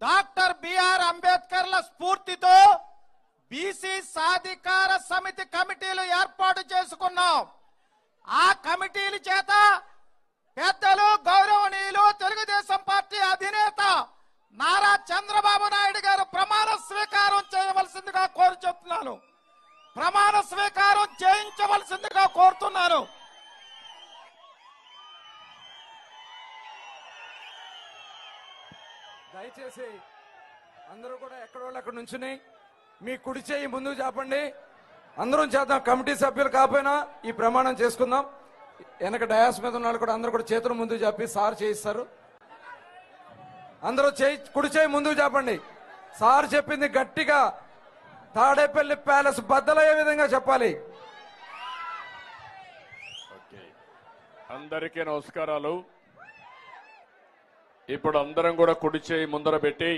Doctor BR అంబేద్కర్ల స్ఫూర్తితో BC సాధికార సమితి కమిటీలు ఏర్పాటు చేసుకున్నాం ఆ కమిటీల చేత పెద్దలు గౌరవనీయులు తెలుగుదేశం పార్టీ అధినేత నారా చంద్రబాబు నాయుడు గారు ప్రమాణ స్వీకారం చేయవలసిందిగా కోరి చెప్తున్నాను ప్రమాణ స్వీకారం చేయించవలసిందిగా కోరుతున్నాను దయచేసి అందరూ కూడా ఎక్కడోళ్ళు అక్కడ నుంచుని మీ కుడి చేయి ముందుకు చాపండి అందరం చేద్దాం కమిటీ సభ్యులు కాకపోయినా ఈ ప్రమాణం చేసుకుందాం వెనక డయాస్ మీద ఉన్న వాళ్ళు కూడా అందరూ కూడా చేతులు ముందుకు చాపి సార్ చేయిస్తారు అందరూ చేయి కుడి చేయి ముందుకు చాపండి సార్ చెప్పింది గట్టిగా తాడేపల్లి ప్యాలెస్ బద్దలయ్యే విధంగా చెప్పాలి ఓకే అందరికీ నమస్కారాలు ఇప్పుడు అందరం కూడా కుడి చేయి ముందర పెట్టి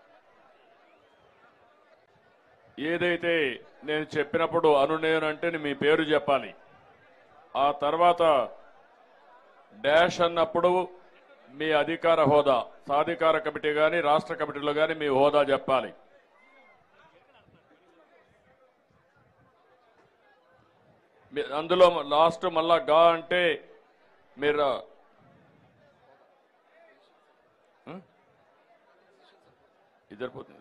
ఏదైతే నేను చెప్పినప్పుడు అను నేను అంటే మీ పేరు చెప్పాలి ఆ తర్వాత డాష్ అన్నప్పుడు మీ అధికార హోదా సాధికార కమిటీ కానీ రాష్ట్ర కమిటీలో కానీ మీ హోదా చెప్పాలి మీ- అందులో లాస్ట్ మళ్ళా గా అంటే మీరు ఆ? ఇద్దరు పోతుంది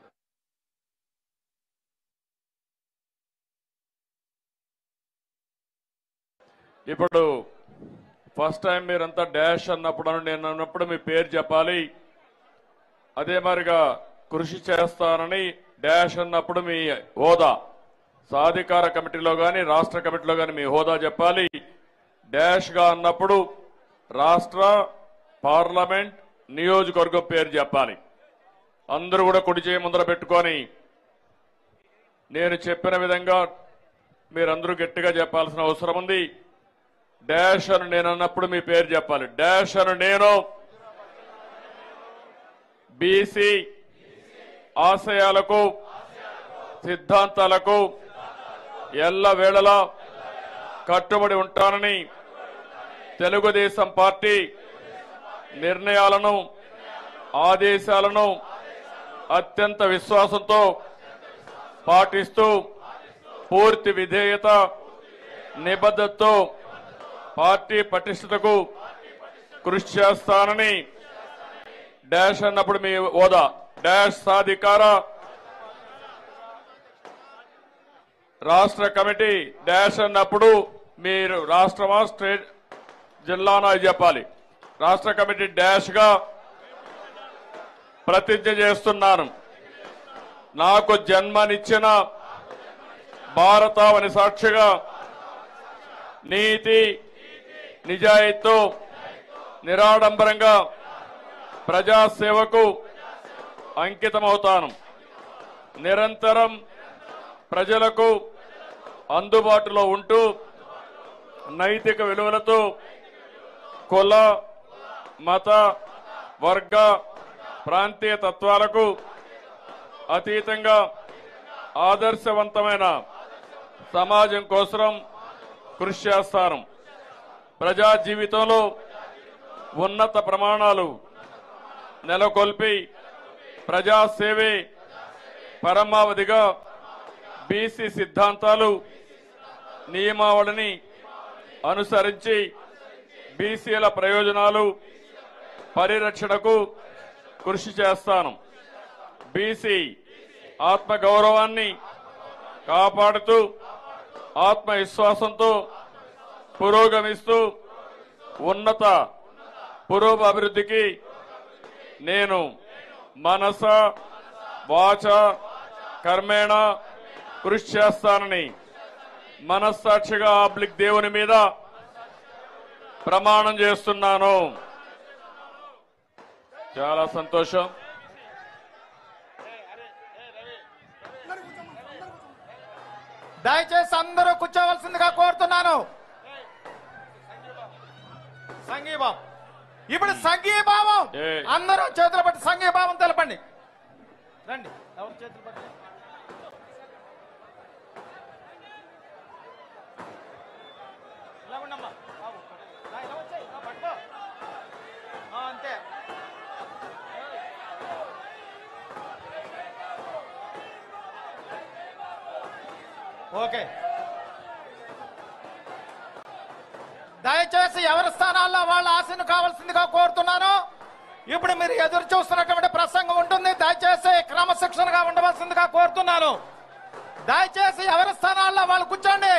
ఇప్పుడు ఫస్ట్ టైం మీరంతా డాష్ అన్నప్పుడు అను నేను అన్నప్పుడు మీ పేరు చెప్పాలి అదే మరిగా కృషి చేస్తానని డాష్ అన్నప్పుడు మీ హోదా సాధికార కమిటీలో గాని రాష్ట్ర కమిటీలో గాని మీ హోదా చెప్పాలి డాష్ గా అన్నప్పుడు రాష్ట్ర పార్లమెంట్ నియోజకవర్గం పేరు చెప్పాలి అందరూ కూడా కుడి చేయి ముందర పెట్టుకొని నేను చెప్పిన విధంగా మీరందరూ గట్టిగా చెప్పాల్సిన అవసరం ఉంది డాష్ అని నేను అన్నప్పుడు మీ పేరు చెప్పాలి డాష్ అని నేను బీసీ ఆశయాలకు సిద్ధాంతాలకు ఎల్ల వేళలా కట్టుబడి ఉంటానని తెలుగుదేశం పార్టీ నిర్ణయాలను ఆదేశాలను అత్యంత విశ్వాసంతో పాటిస్తూ పూర్తి విధేయత నిబద్ధతతో పార్టీ పటిష్టతకు కృషి చేస్తానని డాష్ అన్నప్పుడు మీ హోదా డాష్ సాధికార రాష్ట్ర కమిటీ డాష్ అన్నప్పుడు మీరు రాష్ట్రమా స్టేట్ జిల్లానా అది చెప్పాలి రాష్ట్ర కమిటీ డాష్ గా ప్రతిజ్ఞ చేస్తున్నాను నాకు జన్మనిచ్చిన భారతావని సాక్షిగా నీతి నిజాయితీతో నిరాడంబరంగా ప్రజాసేవకు అంకితమవుతాను నిరంతరం ప్రజలకు అందుబాటులో ఉంటూ నైతిక విలువలతో కుల మత వర్గ ప్రాంతీయ తత్వాలకు అతీతంగా ఆదర్శవంతమైన సమాజం కోసం కృషి చేస్తాను ప్రజా జీవితంలో ఉన్నత ప్రమాణాలు నెలకొల్పి ప్రజాసేవే పరమావధిగా బీసీ సిద్ధాంతాలు నియమావళిని అనుసరించి బీసీల ప్రయోజనాలు పరిరక్షణకు కృషి చేస్తాను బీసీ ఆత్మగౌరవాన్ని కాపాడుతూ ఆత్మవిశ్వాసంతో పురోగమిస్తూ ఉన్నత పురోభివృద్ధికి నేను మనస వాచ కర్మేణ కృషి చేస్తానని మనస్సాక్షిగా ఆబ్లిక్ దేవుని మీద ప్రమాణం చేస్తున్నాను చాలా సంతోషం దయచేసి అందరూ కూర్చోవలసిందిగా కోరుతున్నాను సంఘీభావం ఇప్పుడు సంఘీభావం ఏ. అందరూ చేతులు పట్టి సంఘీభావం తెలపండి రండి ఎవరు చేతులు పట్టి ఇలా ఉండమ్మా. బాబు, రా, ఇలా వచ్చేయ్. రా, పట్టుకో. ఆ, అంతే ఓకే దయచేసి ఎవరి స్థానాల్లో వాళ్ళ ఆశను కావాల్సిందిగా కోరుతున్నాను ఇప్పుడు మీరు ఎదురు చూస్తున్నటువంటి ప్రసంగం ఉంటుంది దయచేసి క్రమశిక్షణగా ఉండవలసిందిగా కోరుతున్నాను దయచేసి ఎవరి స్థానాల్లో వాళ్ళు కూర్చోండి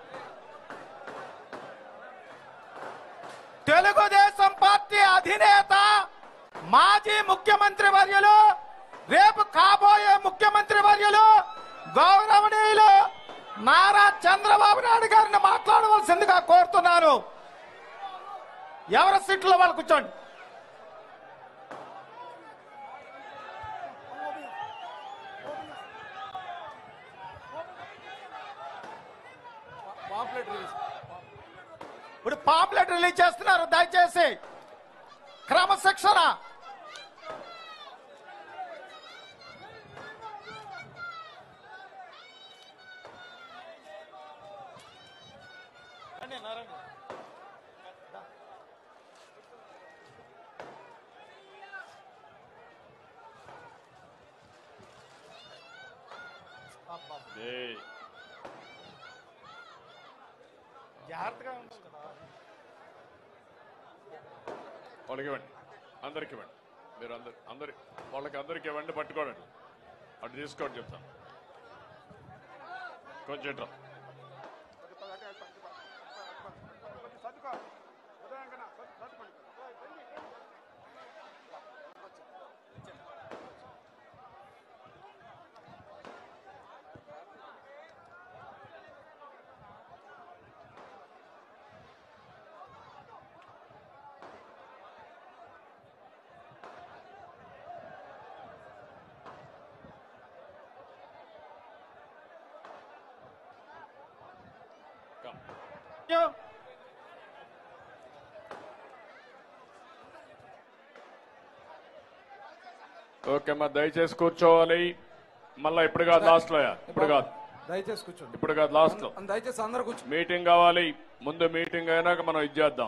తెలుగుదేశం పార్టీ అధినేత మాజీ ముఖ్యమంత్రి వర్యులు రేపు కాబోయే ముఖ్యమంత్రి వర్యులు గౌరవనీయులు నారా చంద్రబాబు నాయుడు గారిని మాట్లాడవలసిందిగా కోరుతున్నాను ఎవరి సీట్లో వాళ్ళు కూర్చోండి పాంప్లెట్ రిలీజ్ ఇప్పుడు పాంప్లెట్ రిలీజ్ చేస్తున్నారు దయచేసి క్రమశిక్షణ ఏయ్, జాగ్రత్తగా ఉండాలి కదా వాళ్ళకి ఇవ్వండి అందరికి ఇవ్వండి మీరు అందరు అందరి వాళ్ళకి అందరికి ఇవ్వండి పట్టుకోండి అటు తీసుకోండి చెప్తాను కొంచెం ఇట్రా. Come. ఓకే అమ్మా దయచేసి కూర్చోవాలి మళ్ళా ఇప్పుడు కాదు లాస్ట్ లో ఇప్పుడు కాదు దయచేసి కూర్చోండి ఇప్పుడు కాదు లాస్ట్ లో అం- దయచేసి అందరూ కూర్చో మీటింగ్ కావాలి ముందు మీటింగ్ అయినాక మనం ఇది చేద్దాం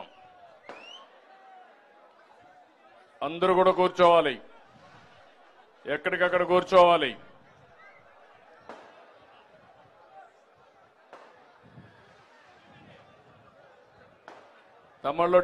అందరూ కూడా కూర్చోవాలి ఎక్కడికక్కడ కూర్చోవాలి తమిళ్లో